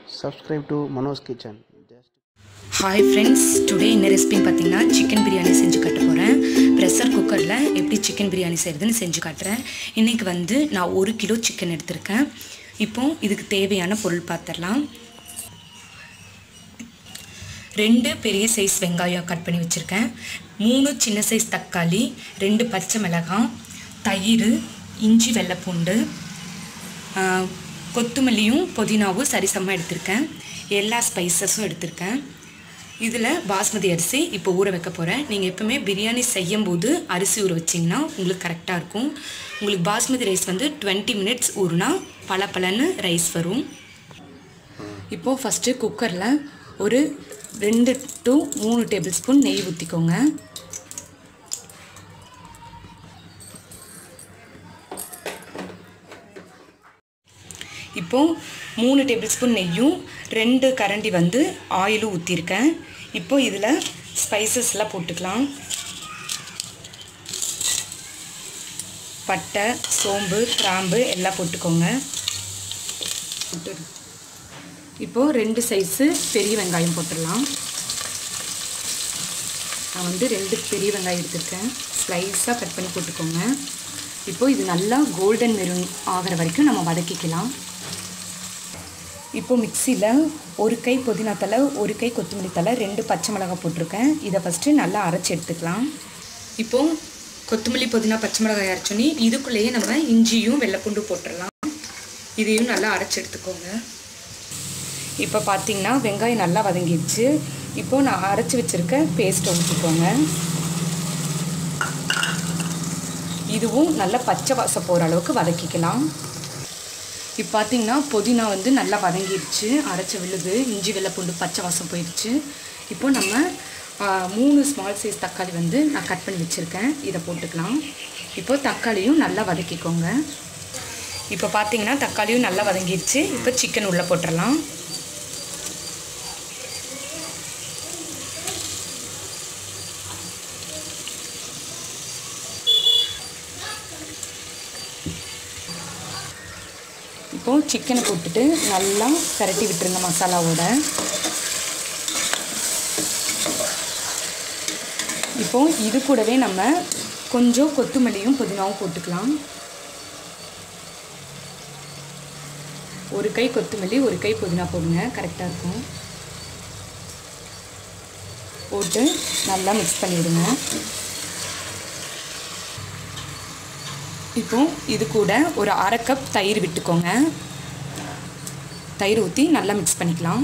subscribe to Manoj Kitchen. Just hi friends today என்ன ரெசிபின்னு பார்த்தீங்கன்னா சிக்கன் பிரியாணி செஞ்சு காட்ட போகிறேன் ப்ரெஷர் குக்கரில் எப்படி சிக்கன் பிரியாணி செய்கிறதுன்னு செஞ்சு காட்டுறேன் இன்றைக்கி வந்து நான் ஒரு கிலோ சிக்கன் எடுத்திருக்கேன் இப்போ இதுக்கு தேவையான பொருள் பார்த்துடலாம் ரெண்டு பெரிய சைஸ் வெங்காயம் கட் பண்ணி வச்சுருக்கேன் மூணு சின்ன சைஸ் தக்காளி ரெண்டு பச்சை மிளகாய் தயிர் இஞ்சி வெள்ளைப்பூண்டு ஆஹ், கொத்தமல்லியும் புதினாவும் சரிசமமாக எடுத்திருக்கேன் எல்லா ஸ்பைசஸும் எடுத்திருக்கேன் இதில் பாஸ்மதி அரிசி இப்போ ஊற வைக்க போகிறேன் நீங்கள் எப்பவுமே பிரியாணி செய்யும்போது அரிசி ஊற வச்சிங்கன்னா உங்களுக்கு கரெக்டாக இருக்கும் உங்களுக்கு பாஸ்மதி ரைஸ் வந்து டுவெண்ட்டி மினிட்ஸ் ஊறுனா பல பலன்னு ரைஸ் வரும் இப்போது ஃபஸ்ட்டு குக்கரில் ஒரு ரெண்டு டு மூணு டேபிள் ஸ்பூன் நெய் ஊற்றிக்கோங்க இப்போது மூணு டேபிள் ஸ்பூன் நெய்யும் ரெண்டு கரண்டி வந்து ஆயிலும் ஊற்றிருக்கேன் இப்போ இதில் ஸ்பைசஸ்லாம் போட்டுக்கலாம் பட்டை சோம்பு கிராம்பு எல்லாம் போட்டுக்கோங்க போட்டு- இப்போது ரெண்டு சைஸு பெரிய வெங்காயம் போட்டுடலாம் நான் வந்து ரெண்டு பெரிய வெங்காயம் எடுத்திருக்கேன் ஸ்லைஸாக கட் பண்ணி போட்டுக்கோங்க இப்போது இது நல்லா கோல்டன் மெரூன் ஆகிற வரைக்கும் நம்ம வதக்கிக்கலாம் இப்போ மிக்சியில் ஒரு கை புதினா தலை ஒரு கை கொத்தமல்லி தலை ரெண்டு பச்சை மிளகாய் போட்டிருக்கேன் இதை ஃபஸ்ட்டு நல்லா அரைச்சி எடுத்துக்கலாம் இப்போ கொத்தமல்லி புதினா பச்சை மிளகாய் அரைச்சோன்னே இதுக்குள்ளேயே நம்ம இஞ்சியும் வெள்ளைப்பூண்டு போட்டுடலாம் இதையும் நல்லா அரைச்சி எடுத்துக்கோங்க இப்போ பார்த்தீங்கன்னா வெங்காயம் நல்லா வதங்கிடுச்சு இப்போ நான் அரைச்சி வச்சுருக்க பேஸ்ட்டை ஊற்றிக்கோங்க இதுவும் நல்லா பச்சை வாசம் போகிற அளவுக்கு வதக்கிக்கலாம் இப்போ பார்த்தீங்கன்னா புதினா வந்து நல்லா வதங்கிடுச்சு அரைச்ச விழுது இஞ்சி வெள்ளைப்பூண்டு பச்சை வாசம் போயிடுச்சு இப்போ நம்ம ஆ, மூணு ஸ்மால் சைஸ் தக்காளி வந்து நான் கட் பண்ணி வச்சுருக்கேன் இதை போட்டுக்கலாம் இப்போ தக்காளியும் நல்லா வதக்கிக்கோங்க இப்போ பார்த்தீங்கன்னா தக்காளியும் நல்லா வதங்கிடுச்சு இப்போ சிக்கன் உள்ளே போட்டுடலாம் இப்போ சிக்கனை போட்டுட்டு நல்லா கரட்டி விட்டுருங்க மசாலாவோட இப்போ இது கூடவே நம்ம கொஞ்சம் கொத்தமல்லியும் புதினாவும் போட்டுக்கலாம் ஒரு கை கொத்தமல்லி ஒரு கை புதினா போடுங்க கரெக்டாக இருக்கும் போட்டு நல்லா மிக்ஸ் பண்ணிவிடுங்க இப்போ இது கூட ஒரு அரை கப் தயிர் விட்டுக்கோங்க தயிர் ஊற்றி நல்லா மிக்ஸ் பண்ணிக்கலாம்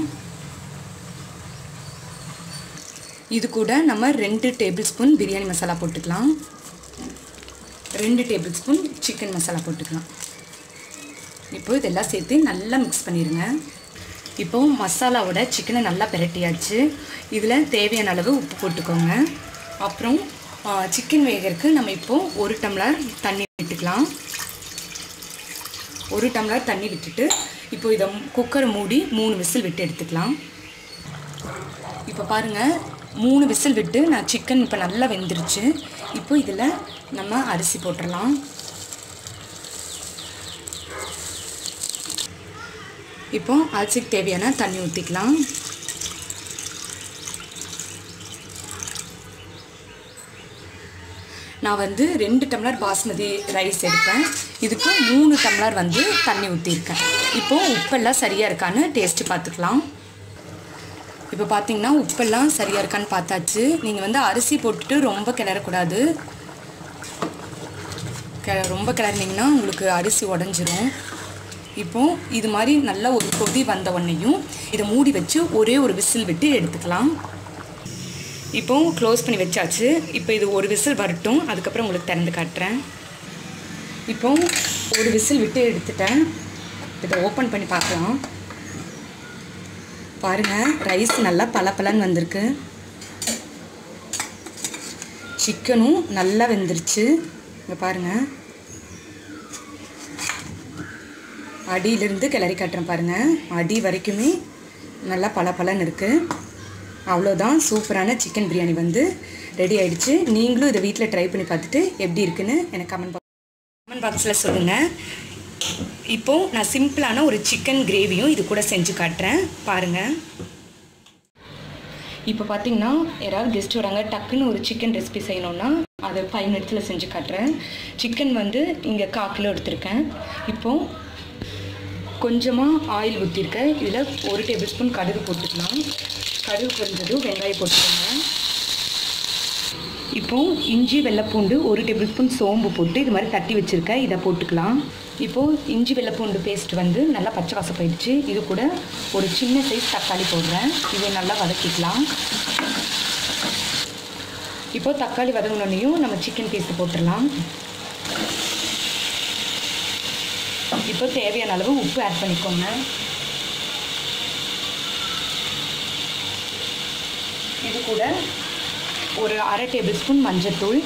இது கூட நம்ம ரெண்டு டேபிள் ஸ்பூன் பிரியாணி மசாலா போட்டுக்கலாம் ரெண்டு டேபிள் ஸ்பூன் சிக்கன் மசாலா போட்டுக்கலாம் இப்போ இதெல்லாம் சேர்த்து நல்லா மிக்ஸ் பண்ணிடுங்க இப்போ மசாலாவோட சிக்கனை நல்லா பிரட்டியாச்சு இதில் தேவையான அளவு உப்பு போட்டுக்கோங்க அப்புறம் சிக்கன் வேகறதுக்கு நம்ம இப்போ ஒரு டம்ளர் தண்ணி விட்டுக்கலாம் ஒரு டம்ளர் தண்ணி விட்டுட்டு இப்போ இதை குக்கரை மூடி மூணு விசில் விட்டு எடுத்துக்கலாம் இப்போ பாருங்கள் மூணு விசில் விட்டு நான் சிக்கன் இப்போ நல்லா வெந்துருச்சு இப்போ இதில் நம்ம அரிசி போட்டுடலாம் இப்போ அரிசிக்கு தேவையான தண்ணி ஊற்றிக்கலாம் நான் வந்து ரெண்டு டம்ளர் பாஸ்மதி ரைஸ் எடுப்பேன் இதுக்கு மூணு டம்ளர் வந்து தண்ணி ஊற்றிருக்கேன் இப்போது உப்பெல்லாம் சரியாக இருக்கான்னு டேஸ்ட்டு பார்த்துக்கலாம் இப்போ பார்த்தீங்கன்னா உப்பெல்லாம் சரியாக இருக்கான்னு பார்த்தாச்சு நீங்கள் வந்து அரிசி போட்டுட்டு ரொம்ப கிளறக்கூடாது கெ ரொம்ப கிளறினீங்கன்னா உங்களுக்கு அரிசி உடஞ்சிரும் இப்போ இது மாதிரி நல்லா ஒரு கொதி வந்த உடனேயும் இதை மூடி வச்சு ஒரே ஒரு விசில் விட்டு எடுத்துக்கலாம் இப்போ க்ளோஸ் பண்ணி வச்சாச்சு இப்போ இது ஒரு விசில் வரட்டும் அதுக்கப்புறம் உங்களுக்கு திறந்து காட்டுறேன் இப்போ ஒரு விசில் விட்டு எடுத்துட்டேன் இதை ஓப்பன் பண்ணி பார்க்கலாம் பாருங்கள் ரைஸ் நல்லா பளபளன்னு வந்திருக்கு சிக்கனும் நல்லா வெந்துருச்சு இங்கே பாருங்கள் அடியிலிருந்து கிளறி காட்டுறேன் பாருங்கள் அடி வரைக்குமே நல்லா பளபளன்னு இருக்குது அவ்வளோதான் சூப்பரான சிக்கன் பிரியாணி வந்து ரெடி ஆயிடுச்சு நீங்களும் இதை வீட்டில் ட்ரை பண்ணி பார்த்துட்டு எப்படி இருக்குன்னு எனக்கு கமெண்ட் பாக்ஸ் கமெண்ட் பாக்ஸில் சொல்லுங்கள் இப்போது நான் சிம்பிளான ஒரு சிக்கன் கிரேவியும் இது கூட செஞ்சு காட்டுறேன் பாருங்கள் இப்போ பார்த்தீங்கன்னா யாராவது கெஸ்ட் வராங்க டக்குன்னு ஒரு சிக்கன் ரெசிபி செய்யணுன்னா அதை ஃபைவ் மினிட்ஸில் செஞ்சு காட்டுறேன் சிக்கன் வந்து இங்கே கால் கிலோ எடுத்திருக்கேன் இப்போது கொஞ்சமாக ஆயில் ஊற்றிருக்கேன் இதில் ஒரு டேபிள் ஸ்பூன் கடுகு போட்டுக்கலாம் கடுகு பொரிஞ்சதும் வெங்காயம் போட்டுக்கோங்க இப்போது இஞ்சி வெள்ளைப்பூண்டு ஒரு டேபிள் ஸ்பூன் சோம்பு போட்டு இது மாதிரி தட்டி வச்சுருக்கேன் இதை போட்டுக்கலாம் இப்போது இஞ்சி வெள்ளைப்பூண்டு பேஸ்ட் வந்து நல்லா பச்சை வாசம் போயிடுச்சு இது கூட ஒரு சின்ன சைஸ் தக்காளி போடுறேன் இதை நல்லா வதக்கிக்கலாம் இப்போது தக்காளி வதங்கினோடனையும் நம்ம சிக்கன் பீஸ் போட்டுடலாம் இப்போ தேவையான அளவு உப்பு ஆட் பண்ணிக்கோங்க இது கூட ஒரு அரை டேபிள் ஸ்பூன் மஞ்சத்தூள்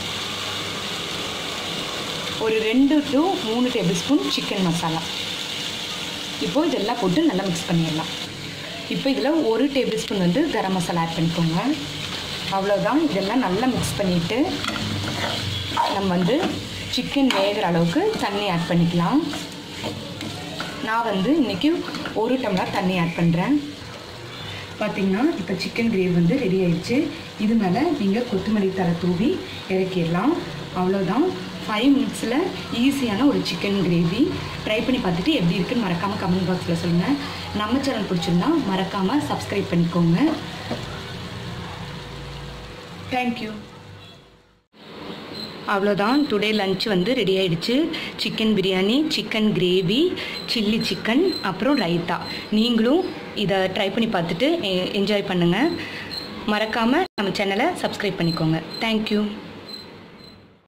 ஒரு ரெண்டு டு மூணு டேபிள் ஸ்பூன் சிக்கன் மசாலா இப்போது இதெல்லாம் போட்டு நல்லா மிக்ஸ் பண்ணிடலாம் இப்போ இதில் ஒரு டேபிள் ஸ்பூன் வந்து கரம் மசாலா ஆட் பண்ணிக்கோங்க அவ்வளோதான் இதெல்லாம் நல்லா மிக்ஸ் பண்ணிவிட்டு நம்ம வந்து சிக்கன் வேகிற அளவுக்கு தண்ணி ஆட் பண்ணிக்கலாம் நான் வந்து இன்றைக்கி ஒரு டம்ளர் தண்ணி ஆட் பண்ணுறேன் பார்த்தீங்கன்னா இப்போ சிக்கன் கிரேவி வந்து ரெடி ஆயிடுச்சு இது மேலே நீங்கள் கொத்தமல்லி தலை தூவி இறக்கிடலாம் அவ்வளோதான் ஃபைவ் மினிட்ஸில் ஈஸியான ஒரு சிக்கன் கிரேவி ட்ரை பண்ணி பார்த்துட்டு எப்படி இருக்குன்னு மறக்காமல் கமெண்ட் பாக்ஸில் சொல்லுங்கள் நம்ம சேனல் பிடிச்சிருந்தா மறக்காமல் சப்ஸ்கிரைப் பண்ணிக்கோங்க தேங்க்யூ அவ்வளோதான் டுடே லஞ்ச் வந்து ரெடி ஆயிடுச்சு chicken biryani chicken gravy chilli chicken அப்புறம் ரைத்தா நீங்களும் இதை ட்ரை பண்ணி பார்த்துட்டு என்ஜாய் பண்ணுங்கள் மறக்காமல் நம்ம சேனலை சப்ஸ்கிரைப் பண்ணிக்கோங்க தேங்க்யூ